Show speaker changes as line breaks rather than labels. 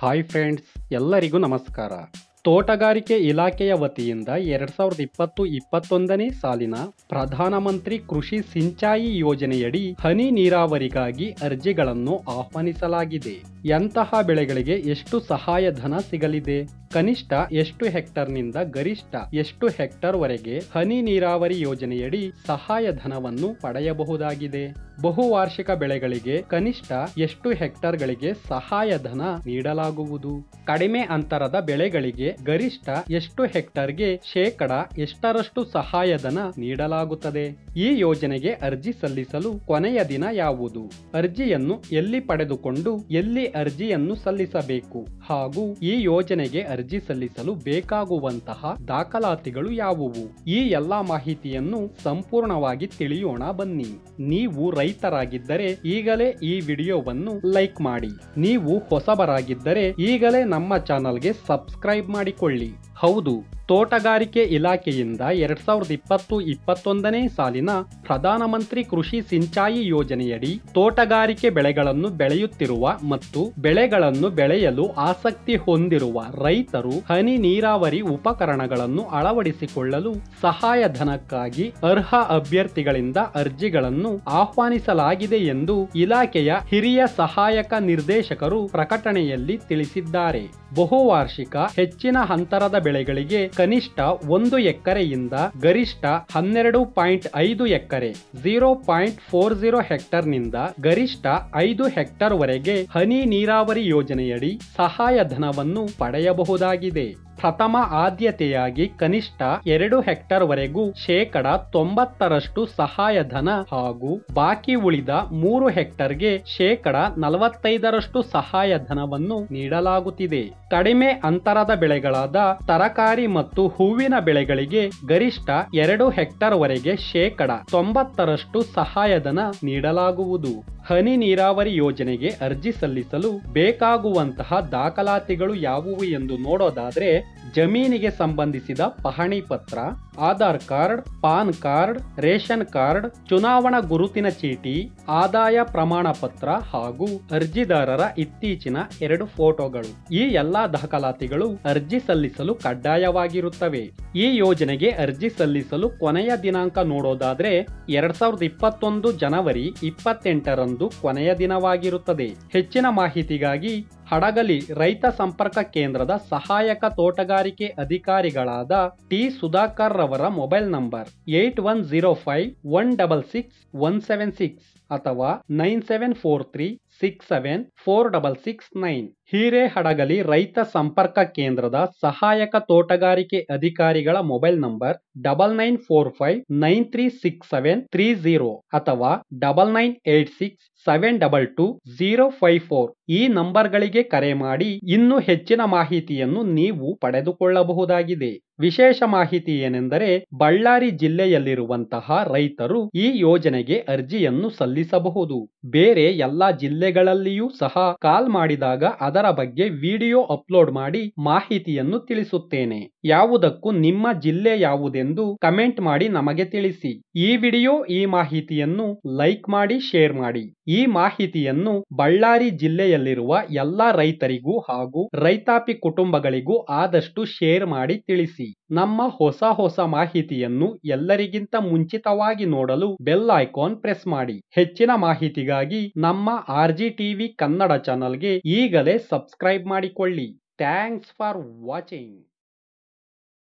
hi friends ಎಲ್ಲರಿಗೂ ನಮಸ್ಕಾರ ತೋಟಗಾರಿಕೆ ಇಲಾಖೆಯ ವತಿಯಿಂದ ಎರಡ್ ಸಾವಿರದ ಇಪ್ಪತ್ತು ಇಪ್ಪತ್ತೊಂದನೇ ಸಾಲಿನ ಪ್ರಧಾನಮಂತ್ರಿ ಕೃಷಿ ಸಿಂಚಾಯಿ ಯೋಜನೆಯಡಿ ಹನಿ ನೀರಾವರಿಗಾಗಿ ಅರ್ಜಿಗಳನ್ನು ಆಹ್ವಾನಿಸಲಾಗಿದೆ ಎಂತಹ ಬೆಳೆಗಳಿಗೆ ಎಷ್ಟು ಸಹಾಯಧನ ಸಿಗಲಿದೆ ಕನಿಷ್ಠ ಎಷ್ಟು ಹೆಕ್ಟರ್ನಿಂದ ಗರಿಷ್ಠ ಎಷ್ಟು ಹೆಕ್ಟರ್ ವರೆಗೆ ಹನಿ ನೀರಾವರಿ ಯೋಜನೆಯಡಿ ಸಹಾಯಧನವನ್ನು ಪಡೆಯಬಹುದಾಗಿದೆ ಬಹುವಾರ್ಷಿಕ ಬೆಳೆಗಳಿಗೆ ಕನಿಷ್ಠ ಎಷ್ಟು ಹೆಕ್ಟರ್ಗಳಿಗೆ ಸಹಾಯಧನ ನೀಡಲಾಗುವುದು ಕಡಿಮೆ ಅಂತರದ ಬೆಳೆಗಳಿಗೆ ಗರಿಷ್ಠ ಎಷ್ಟು ಹೆಕ್ಟರ್ಗೆ ಶೇಕಡ ಎಷ್ಟರಷ್ಟು ಸಹಾಯಧನ ನೀಡಲಾಗುತ್ತದೆ ಈ ಯೋಜನೆಗೆ ಅರ್ಜಿ ಸಲ್ಲಿಸಲು ಕೊನೆಯ ದಿನ ಯಾವುದು ಅರ್ಜಿಯನ್ನು ಎಲ್ಲಿ ಪಡೆದುಕೊಂಡು ಎಲ್ಲಿ ಅರ್ಜಿಯನ್ನು ಸಲ್ಲಿಸಬೇಕು ಹಾಗೂ ಈ ಯೋಜನೆಗೆ ಅರ್ಜಿ ಸಲ್ಲಿಸಲು ಬೇಕಾಗುವಂತಹ ದಾಖಲಾತಿಗಳು ಯಾವುವು ಈ ಎಲ್ಲಾ ಮಾಹಿತಿಯನ್ನು ಸಂಪೂರ್ಣವಾಗಿ ತಿಳಿಯೋಣ ಬನ್ನಿ ನೀವು ರೈತರಾಗಿದ್ದರೆ ಈಗಲೇ ಈ ವಿಡಿಯೋವನ್ನು ಲೈಕ್ ಮಾಡಿ ನೀವು ಹೊಸಬರಾಗಿದ್ದರೆ ಈಗಲೇ ನಮ್ಮ ಚಾನಲ್ಗೆ ಸಬ್ಸ್ಕ್ರೈಬ್ ಮಾಡಿಕೊಳ್ಳಿ ಹೌದು ತೋಟಗಾರಿಕೆ ಇಲಾಖೆಯಿಂದ ಎರಡ್ ಸಾವಿರದ ಇಪ್ಪತ್ತು ಇಪ್ಪತ್ತೊಂದನೇ ಸಾಲಿನ ಪ್ರಧಾನಮಂತ್ರಿ ಕೃಷಿ ಸಿಂಚಾಯಿ ಯೋಜನೆಯಡಿ ತೋಟಗಾರಿಕೆ ಬೆಳೆಗಳನ್ನು ಬೆಳೆಯುತ್ತಿರುವ ಮತ್ತು ಬೆಳೆಗಳನ್ನು ಬೆಳೆಯಲು ಆಸಕ್ತಿ ಹೊಂದಿರುವ ರೈತರು ಹನಿ ನೀರಾವರಿ ಉಪಕರಣಗಳನ್ನು ಅಳವಡಿಸಿಕೊಳ್ಳಲು ಸಹಾಯಧನಕ್ಕಾಗಿ ಅರ್ಹ ಅಭ್ಯರ್ಥಿಗಳಿಂದ ಅರ್ಜಿಗಳನ್ನು ಆಹ್ವಾನಿಸಲಾಗಿದೆ ಎಂದು ಇಲಾಖೆಯ ಹಿರಿಯ ಸಹಾಯಕ ನಿರ್ದೇಶಕರು ಪ್ರಕಟಣೆಯಲ್ಲಿ ತಿಳಿಸಿದ್ದಾರೆ ಬಹುವಾರ್ಷಿಕ ಹೆಚ್ಚಿನ ಅಂತರದ ಬೆಳೆಗಳಿಗೆ ಕನಿಷ್ಠ ಒಂದು ಎಕರೆಯಿಂದ ಗರಿಷ್ಠ ಹನ್ನೆರಡು ಪಾಯಿಂಟ್ ಐದು ಎಕರೆ ಝೀರೋ ಪಾಯಿಂಟ್ ಫೋರ್ ಝೀರೋ ಹೆಕ್ಟರ್ನಿಂದ ಗರಿಷ್ಠ ಐದು ಹೆಕ್ಟರ್ ವರೆಗೆ ಹನಿ ನೀರಾವರಿ ಯೋಜನೆಯಡಿ ಸಹಾಯಧನವನ್ನು ಪಡೆಯಬಹುದಾಗಿದೆ ಪ್ರಥಮ ಆದ್ಯತೆಯಾಗಿ ಕನಿಷ್ಠ ಎರಡು ಹೆಕ್ಟರ್ ವರೆಗೂ ಶೇಕಡ ತೊಂಬತ್ತರಷ್ಟು ಸಹಾಯಧನ ಹಾಗೂ ಬಾಕಿ ಉಳಿದ ಮೂರು ಹೆಕ್ಟರ್ಗೆ ಶೇಕಡ ನಲವತ್ತೈದರಷ್ಟು ಸಹಾಯಧನವನ್ನು ನೀಡಲಾಗುತ್ತಿದೆ ಕಡಿಮೆ ಅಂತರದ ಬೆಳೆಗಳಾದ ತರಕಾರಿ ಮತ್ತು ಹೂವಿನ ಬೆಳೆಗಳಿಗೆ ಗರಿಷ್ಠ ಎರಡು ಹೆಕ್ಟರ್ ವರೆಗೆ ಶೇಕಡ ತೊಂಬತ್ತರಷ್ಟು ಸಹಾಯಧನ ನೀಡಲಾಗುವುದು ಹನಿ ನೀರಾವರಿ ಯೋಜನೆಗೆ ಅರ್ಜಿ ಸಲ್ಲಿಸಲು ಬೇಕಾಗುವಂತಹ ದಾಖಲಾತಿಗಳು ಯಾವುವು ಎಂದು ನೋಡೋದಾದ್ರೆ ಜಮೀನಿಗೆ ಸಂಬಂಧಿಸಿದ ಪಹಣಿ ಪತ್ರ Aadhaar card PAN card ration card ಚುನಾವಣಾ ಗುರುತಿನ ಚೀಟಿ ಆದಾಯ ಪ್ರಮಾಣ ಪತ್ರ ಹಾಗೂ ಅರ್ಜಿದಾರರ ಇತ್ತೀಚಿನ ಎರಡು ಫೋಟೋಗಳು ಈ ಎಲ್ಲಾ ದಾಖಲಾತಿಗಳು ಅರ್ಜಿ ಸಲ್ಲಿಸಲು ಕಡ್ಡಾಯವಾಗಿರುತ್ತವೆ ಈ ಯೋಜನೆಗೆ ಅರ್ಜಿ ಸಲ್ಲಿಸಲು ಕೊನೆಯ ದಿನಾಂಕ ನೋಡೋದಾದ್ರೆ ಎರಡ್ ಸಾವಿರದ ಇಪ್ಪತ್ತೊಂದು ಜನವರಿ ಇಪ್ಪತ್ತೆಂಟರಂದು ಕೊನೆಯ ದಿನವಾಗಿರುತ್ತದೆ ಹೆಚ್ಚಿನ ಮಾಹಿತಿಗಾಗಿ ಹಡಗಲಿ ರೈತ ಸಂಪರ್ಕ ಕೇಂದ್ರದ ಸಹಾಯಕ ತೋಟಗಾರಿಕೆ ಅಧಿಕಾರಿಗಳಾದ ಟಿ ಸುಧಾಕರ್ ರವರ mobile number eight one zero five one double six one seven six ಅಥವಾ nine seven four three six seven four double six nine Hirehadagali ರೈತ ಸಂಪರ್ಕ ಕೇಂದ್ರದ ಸಹಾಯಕ ತೋಟಗಾರಿಕೆ ಅಧಿಕಾರಿಗಳ mobile number double nine four five nine three six seven three zero ಅಥವಾ double nine eight six seven double two zero five four ಈ ನಂಬರ್ಗಳಿಗೆ ಕರೆ ಮಾಡಿ ಇನ್ನೂ ಹೆಚ್ಚಿನ ಮಾಹಿತಿಯನ್ನು ನೀವು ಪಡೆದುಕೊಳ್ಳಬಹುದಾಗಿದೆ ವಿಶೇಷ ಮಾಹಿತಿ ಏನೆಂದರೆ ಬಳ್ಳಾರಿ ಜಿಲ್ಲೆಯಲ್ಲಿರುವಂತಹ ರೈತರು ಈ ಯೋಜನೆಗೆ ಅರ್ಜಿಯನ್ನು ಸಲ್ಲಿಸಬಹುದು ಬೇರೆ ಎಲ್ಲಾ ಜಿಲ್ಲೆಗಳಲ್ಲಿಯೂ ಸಹ ಕಾಲ್ ಮಾಡಿದಾಗ ಅದರ ಬಗ್ಗೆ ವಿಡಿಯೋ ಅಪ್ಲೋಡ್ ಮಾಡಿ ಮಾಹಿತಿಯನ್ನು ತಿಳಿಸುತ್ತೇನೆ ಯಾವುದಕ್ಕೂ ನಿಮ್ಮ ಜಿಲ್ಲೆ ಯಾವುದೆಂದು ಕಮೆಂಟ್ ಮಾಡಿ ನಮಗೆ ತಿಳಿಸಿ ಈ ವಿಡಿಯೋ ಈ ಮಾಹಿತಿಯನ್ನು ಲೈಕ್ ಮಾಡಿ ಶೇರ್ ಮಾಡಿ ಈ ಮಾಹಿತಿಯನ್ನು ಬಳ್ಳಾರಿ ಜಿಲ್ಲೆಯಲ್ಲಿರುವ ಎಲ್ಲಾ ರೈತರಿಗೂ ಹಾಗೂ ರೈತಾಪಿ ಕುಟುಂಬಗಳಿಗೂ ಆದಷ್ಟು ಶೇರ್ ಮಾಡಿ ತಿಳಿಸಿ ನಮ್ಮ ಹೊಸ ಹೊಸ ಮಾಹಿತಿಯನ್ನು ಎಲ್ಲರಿಗಿಂತ ಮುಂಚಿತವಾಗಿ ನೋಡಲು ಬೆಲ್ ಐಕಾನ್ ಪ್ರೆಸ್ ಮಾಡಿ ಹೆಚ್ಚಿನ ಮಾಹಿತಿಗಾಗಿ ನಮ್ಮ ಆರ್ ಜಿ ಟಿವಿ ಕನ್ನಡ ಚಾನಲ್ಗೆ ಈಗಲೇ ಸಬ್ಸ್ಕ್ರೈಬ್ ಮಾಡಿಕೊಳ್ಳಿ ಥ್ಯಾಂಕ್ಸ್ ಫಾರ್ ವಾಚಿಂಗ್